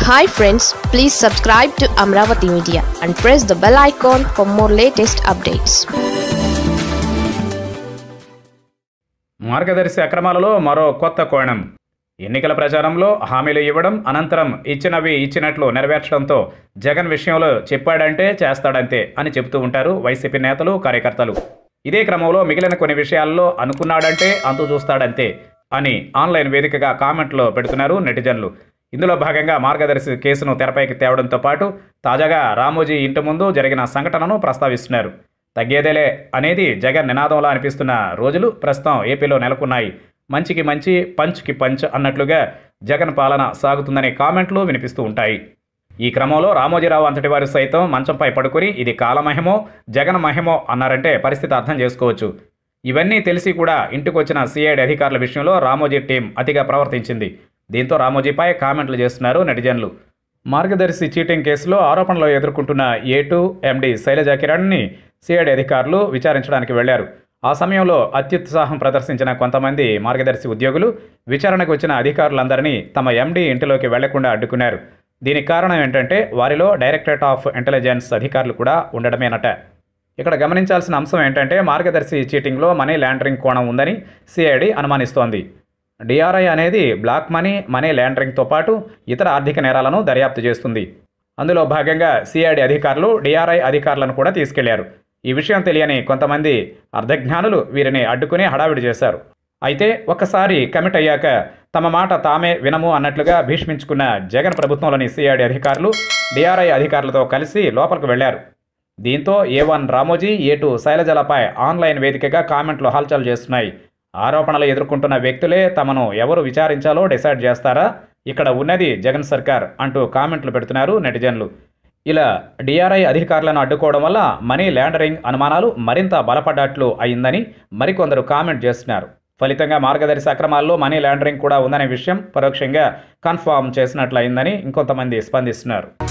hi friends please subscribe to Amaravati media and press the bell icon for more latest updates Margadarsi అక్రమాలలో మరో కొత్త కోణం ఎన్నికల ప్రచారంలో హామీలు ఇవ్వడం అనంతరం ఇచ్చినవి ఇచ్చినట్లు నెరవేర్చడంతో జగన్ విషయంలో చెప్పాడంటే చేస్తాడంతే అని చెబుతూ ఉంటారు వైసీపీ నేతలు కార్యకర్తలు ఇదే క్రమంలో మిగిలిన కొన్ని విషయాల్లో అనుకున్నాడంటే అంతు చూస్తాడంతే అని ఆన్లైన్ వేదికగా కామెంట్లు పెడుతున్నారు నెటిజన్లు ఇందులో భాగంగా మార్గదర్శి కేసును తెరపైకి తేవడంతో పాటు తాజాగా రామోజీ ఇంటి ముందు జరిగిన సంఘటనను ప్రస్తావిస్తున్నారు తగ్గేదేలే అనేది జగన్ నినాదంలా అనిపిస్తున్న రోజులు ప్రస్తుతం ఏపీలో నెలకొన్నాయి మంచికి మంచి పంచ్కి పంచ్ అన్నట్లుగా జగన్ పాలన సాగుతుందనే కామెంట్లు వినిపిస్తూ ఉంటాయి ఈ క్రమంలో రామోజీరావు అంతటి వారు సైతం మంచంపై పడుకుని ఇది కాలమహిమో జగన్ మహిమో అన్నారంటే పరిస్థితి అర్థం చేసుకోవచ్చు ఇవన్నీ తెలిసి కూడా ఇంటికొచ్చిన సిఐడి అధికారుల విషయంలో రామోజీ టీం అతిగా ప్రవర్తించింది దీంతో రామోజీపై కామెంట్లు చేస్తున్నారు నెటిజన్లు మార్గదర్శి చీటింగ్ కేసులో ఆరోపణలు ఎదుర్కొంటున్న ఏ టూ ఎండి శైలజా కిరణ్ని సిఐడి అధికారులు విచారించడానికి వెళ్లారు ఆ సమయంలో అత్యుత్సాహం ప్రదర్శించిన కొంతమంది మార్గదర్శి ఉద్యోగులు విచారణకు వచ్చిన అధికారులందరినీ తమ ఎండి ఇంటిలోకి వెళ్లకుండా అడ్డుకున్నారు దీనికి కారణం ఏంటంటే వారిలో డైరెక్టరేట్ ఆఫ్ ఇంటెలిజెన్స్ అధికారులు కూడా ఉండడమేనట ఇక్కడ గమనించాల్సిన అంశం ఏంటంటే మార్గదర్శి చీటింగ్లో మనీ ల్యాండరింగ్ కోణం ఉందని సిఐడి అనుమానిస్తోంది డిఆర్ఐ అనేది బ్లాక్ మనీ మనీ ల్యాండరింగ్తో పాటు ఇతర ఆర్థిక నేరాలను దర్యాప్తు చేస్తుంది అందులో భాగంగా సిఐడి అధికారులు డిఆర్ఐ అధికారులను కూడా తీసుకెళ్లారు ఈ విషయం తెలియని కొంతమంది అర్ధజ్ఞానులు వీరిని అడ్డుకుని హడావిడి చేశారు అయితే ఒక్కసారి కమిట్ అయ్యాక తమ మాట తామే వినము అన్నట్లుగా భీష్మించుకున్న జగన్ ప్రభుత్వంలోని సిఐడి అధికారులు డిఆర్ఐ అధికారులతో కలిసి లోపలికి వెళ్లారు దీంతో A one Ramoji A two శైలజలపై ఆన్లైన్ వేదికగా కామెంట్లు హల్చల్ చేస్తున్నాయి ఆరోపణలు ఎదుర్కొంటున్న వ్యక్తులే తమను ఎవరు విచారించాలో డిసైడ్ చేస్తారా ఇక్కడ ఉన్నది జగన్ సర్కార్ అంటూ కామెంట్లు పెడుతున్నారు నెటిజన్లు ఇలా డిఆర్ఐ అధికారులను అడ్డుకోవడం వల్ల మనీ ల్యాండరింగ్ అనుమానాలు మరింత బలపడ్డట్లు అయిందని మరికొందరు కామెంట్ చేస్తున్నారు ఫలితంగా మార్గదర్శి అక్రమాల్లో మనీ ల్యాండరింగ్ కూడా ఉందనే విషయం పరోక్షంగా కన్ఫర్మ్ చేసినట్లు అయిందని ఇంకొంతమంది స్పందిస్తున్నారు